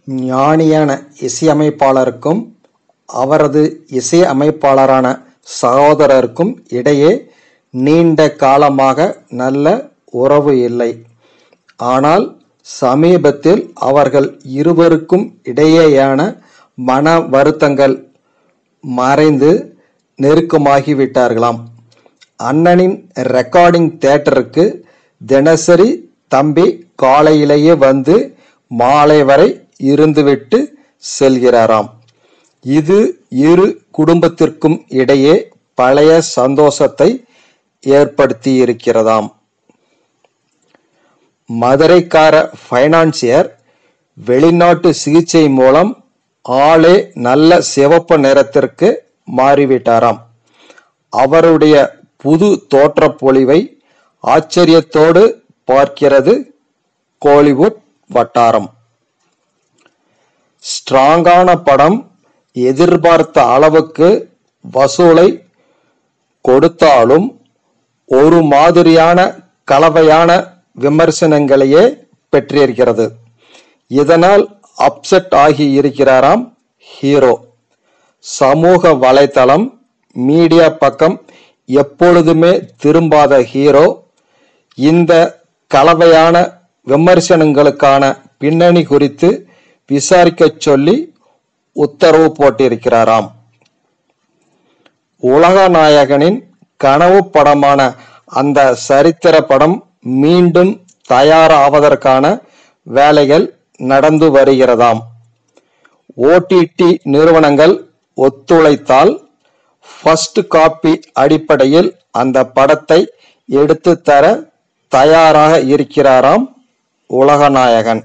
ஞானியான இசையமைப்பாளருக்கும் அவரது இசையமைப்பாளரான சகோதரருக்கும் இடையே நீண்ட காலமாக நல்ல உறவு இல்லை ஆனால் சமீபத்தில் அவர்கள் இருவருக்கும் இடையேயான மன வருத்தங்கள் மறைந்து நெருக்கமாகிவிட்டார்களாம் அண்ணனின் ரெக்கார்டிங் தேட்டருக்கு தினசரி தம்பி காலையிலேயே வந்து மாலை வரை இருந்துவிட்டு செல்கிறாராம் இது இரு குடும்பத்திற்கும் இடையே பழைய சந்தோஷத்தை ஏற்படுத்தியிருக்கிறதாம் மதுரைக்கார ஃபைனான்சியர் வெளிநாட்டு சிகிச்சை மூலம் ஆளே நல்ல சிவப்பு நிறத்திற்கு மாறிவிட்டாராம் அவருடைய புது தோற்றப்பொழிவை ஆச்சரியத்தோடு பார்க்கிறது கோலிவுட் வட்டாரம் ஸ்ட்ராங்கான படம் எதிர்பார்த்த அளவுக்கு வசூலை கொடுத்தாலும் ஒரு மாதிரியான கலவையான விமர்சனங்களையே பெற்றிருக்கிறது இதனால் அப்செட் ஆகி இருக்கிறாராம் ஹீரோ சமூக வலைத்தளம் மீடியா பக்கம் எப்பொழுதுமே திரும்பாத ஹீரோ இந்த கலவையான விமர்சனங்களுக்கான பின்னணி குறித்து விசாரிக்கச் சொல்லி உத்தரவு போட்டிருக்கிறாராம் உலகநாயகனின் கனவு படமான அந்த சரித்திர படம் மீண்டும் தயாராவதற்கான வேலைகள் நடந்து வருகிறதாம் ஓடிடி நிறுவனங்கள் ஒத்துழைத்தால் ஃபர்ஸ்ட் காப்பி அடிப்படையில் அந்த படத்தை எடுத்து தர தயாராக இருக்கிறாராம் உலகநாயகன்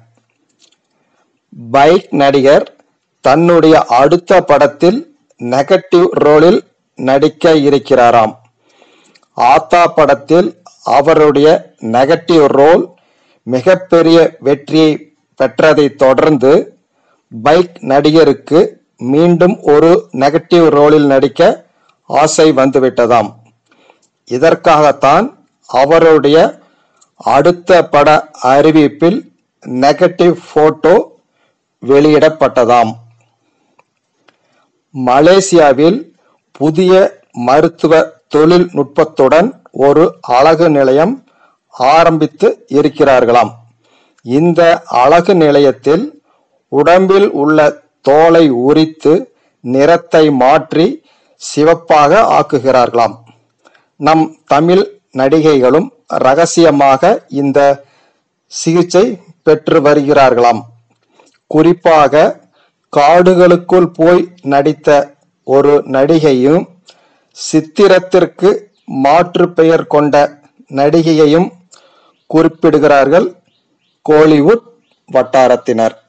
பைக் நடிகர் தன்னுடைய அடுத்த படத்தில் நெகட்டிவ் ரோலில் நடிக்க இருக்கிறாராம் ஆத்தா படத்தில் அவருடைய நெகட்டிவ் ரோல் மிகப்பெரிய வெற்றியை பெற்றதை தொடர்ந்து பைக் நடிகருக்கு மீண்டும் ஒரு நெகட்டிவ் ரோலில் நடிக்க ஆசை வந்துவிட்டதாம் இதற்காகத்தான் அவருடைய அடுத்த பட அறிவிப்பில் நெகட்டிவ் போட்டோ வெளியிடப்பட்டதாம் மலேசியாவில் புதிய மருத்துவ தொழில்நுட்பத்துடன் ஒரு அழகு நிலையம் ஆரம்பித்து இருக்கிறார்களாம் இந்த அழகு நிலையத்தில் உடம்பில் உள்ள தோலை உரித்து நிறத்தை மாற்றி சிவப்பாக ஆக்குகிறார்களாம் நம் தமிழ் நடிகைகளும் ரகசியமாக இந்த சிகிச்சை பெற்று வருகிறார்களாம் குறிப்பாக காடுகளுக்குள் போய் நடித்த ஒரு நடிகையும் சித்திரத்திற்கு மாற்று பெயர் கொண்ட நடிகையையும் குறிப்பிடுகிறார்கள் கோலிவுட் வட்டாரத்தினர்